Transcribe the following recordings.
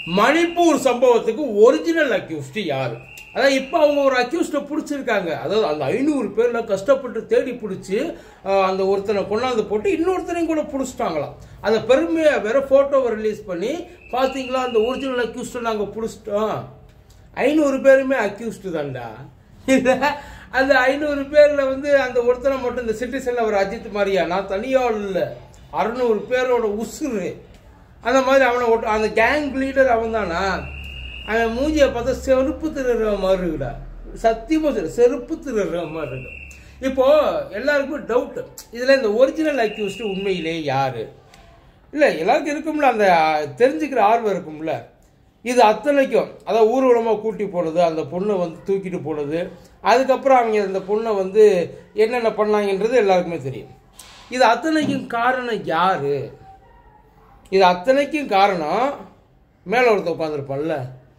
மணிப்பூர் சம்பவத்துக்கு original accused யாரு அதாவது இப்போ அவங்க ஒரு அக்யூஸ்டை பிடிச்சிருக்காங்க அதாவது அந்த ஐநூறு பேர்ல கஷ்டப்பட்டு தேடி பிடிச்சி ஆஹ், அந்த ஒருத்தனை கொண்டாந்து போட்டு இன்னொருத்தனையும் கூட பிடிச்சிட்டாங்களாம் அதை பெருமையாக வேற ஃபோட்டோவை ரிலீஸ் பண்ணி பார்த்தீங்களா அந்த ஒரிஜினல் அக்யூஸ்டை நாங்கள் பிடிச்சிட்டோம் ஐநூறு பேருமே அக்யூஸ்டு தான்டா இல்லை அந்த ஐநூறு பேரில் வந்து அந்த ஒருத்தனை மட்டும் இந்த சிட்டிசன் அவர் அஜித் மாதிரியா நான் தனியாள் இல்லை அறுநூறு பேரோட உசுறு அந்த மாதிரி அவனை ஒட்டு அந்த கேங் லீடர் அவன் தானா அவன் மூஞ்சியை பார்த்தா செருப்பு திருடுற மாதிரி இருக்குடா சத்தியமாக சொல்ல செருப்பு திருடுற மாதிரி இருக்கு இப்போ எல்லாருக்குமே டவுட் இதில் இந்த ஒரிஜினல் அக்யூஸ்ட் உண்மையிலே யாரு இல்லை எல்லாருக்கும் இருக்கும்ல அந்த அஹ், தெரிஞ்சுக்கிற ஆர்வம் இருக்கும்ல இது அத்தனைக்கும் அதாவது ஊர்வலமாக கூட்டி போனது அந்த பொண்ணை வந்து தூக்கிட்டு போனது அதுக்கப்புறம் அவங்க அந்த பொண்ணை வந்து என்னென்ன பண்ணாங்கன்றது எல்லாருக்குமே தெரியும் இது அத்தனைக்கும் காரணம் யாரு இது அத்தனைக்கும் காரணம் மேலே ஒருத்தன் உட்காந்துருப்பான்ல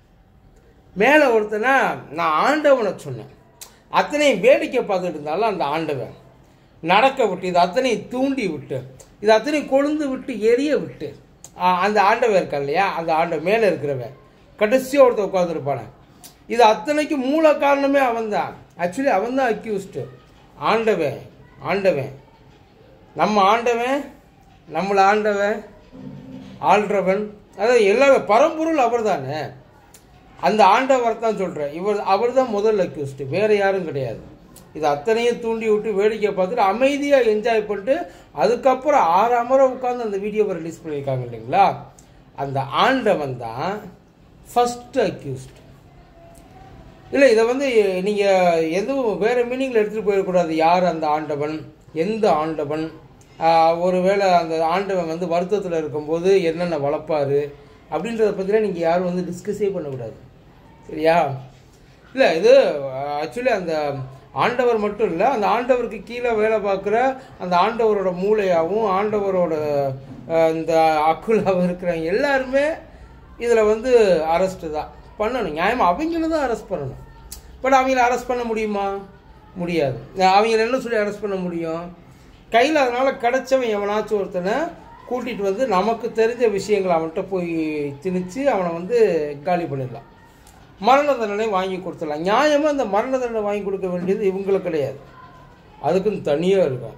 மேலே ஒருத்தனா நான் ஆண்டவனை சொன்னேன் அத்தனையும் வேடிக்கை பார்த்துட்டு இருந்தாலும் அந்த ஆண்டவன் நடக்க விட்டு இது அத்தனையும் தூண்டி விட்டு இது அத்தனையும் கொழுந்து விட்டு எரிய விட்டு ஆ, அந்த ஆண்டவன் இருக்கான் இல்லையா அந்த ஆண்டவன் மேலே இருக்கிறவன் கடைசியாக ஒருத்தன் உட்காந்துருப்பானே இது அத்தனைக்கு மூல காரணமே அவன்தான் ஆக்சுவலி அவன் தான் அக்யூஸ்டு ஆண்டவன் ஆண்டவன் நம்ம ஆண்டவன் நம்மளை ஆண்டவன் ஆள்றவன் அதாவது எல்லாமே பரம்பொருள் அவர் தானே அந்த ஆண்டவர் தான் சொல்கிறேன் இவர் அவர் தான் முதல் அக்யூஸ்டு வேறு யாரும் கிடையாது இது அத்தனையும் தூண்டி விட்டு வேடிக்கை பார்த்துட்டு அமைதியாக என்ஜாய் பண்ணிட்டு அதுக்கப்புறம் ஆறாமரை உட்காந்து அந்த வீடியோவை ரிலீஸ் பண்ணியிருக்காங்க இல்லைங்களா அந்த ஆண்டவன் தான் ஃபஸ்ட்டு அக்யூஸ்ட் இல்லை இதை வந்து நீங்கள் எதுவும் வேறு மீனிங்கில் எடுத்துகிட்டு போயிடக்கூடாது யார் அந்த ஆண்டவன் எந்த ஆண்டவன் ஆஹ், ஒருவேளை அந்த ஆண்டவன் வந்து வருத்தத்தில் இருக்கும்போது என்னென்ன வளர்ப்பாரு அப்படின்றத பற்றிலாம் நீங்கள் யாரும் வந்து டிஸ்கஸே பண்ணக்கூடாது சரியா இல்லை இது ஆக்சுவலி அந்த ஆண்டவர் மட்டும் இல்லை அந்த ஆண்டவருக்கு கீழே வேலை பார்க்குற அந்த ஆண்டவரோட மூளையாகவும் ஆண்டவரோட ஆஹ், இந்த அக்குலாவும் இருக்கிறவங்க எல்லாருமே இதில் வந்து அரெஸ்ட்டு தான் பண்ணணும் நியாயமாக அவங்கள தான் அரெஸ்ட் பண்ணணும் பட் அவங்கள அரெஸ்ட் பண்ண முடியுமா முடியாது அவங்கள என்ன சொல்லி அரெஸ்ட் பண்ண முடியும் கையில் அதனால் கிடச்சவன் எவனாச்சும் ஒருத்தனை கூட்டிகிட்டு வந்து நமக்கு தெரிஞ்ச விஷயங்களை அவன்கிட்ட போய் திணிச்சு அவனை வந்து காலி பண்ணிடலாம் மரண தண்டனை வாங்கி கொடுத்துடலாம் நியாயமாக அந்த மரண தண்டனை வாங்கி கொடுக்க வேண்டியது இவங்களுக்கு கிடையாது அதுக்குன்னு தனியாக இருக்கும்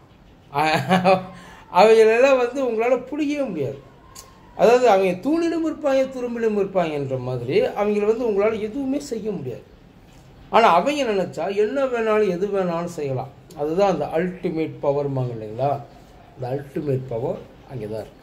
அவங்களெல்லாம் வந்து உங்களால் பிடிக்கவே முடியாது அதாவது அவங்க தூணிலும் இருப்பாங்க துரும்பிலும் இருப்பாங்கன்ற மாதிரி அவங்கள வந்து உங்களால் எதுவுமே செய்ய முடியாது ஆனால் அவங்க நினச்சா என்ன வேணாலும் எது வேணாலும் செய்யலாம் அதுதான் அந்த அல்டிமேட் பவர்மாங்க இல்லைங்களா அந்த அல்டிமேட் பவர் அங்கே தான் இருக்கு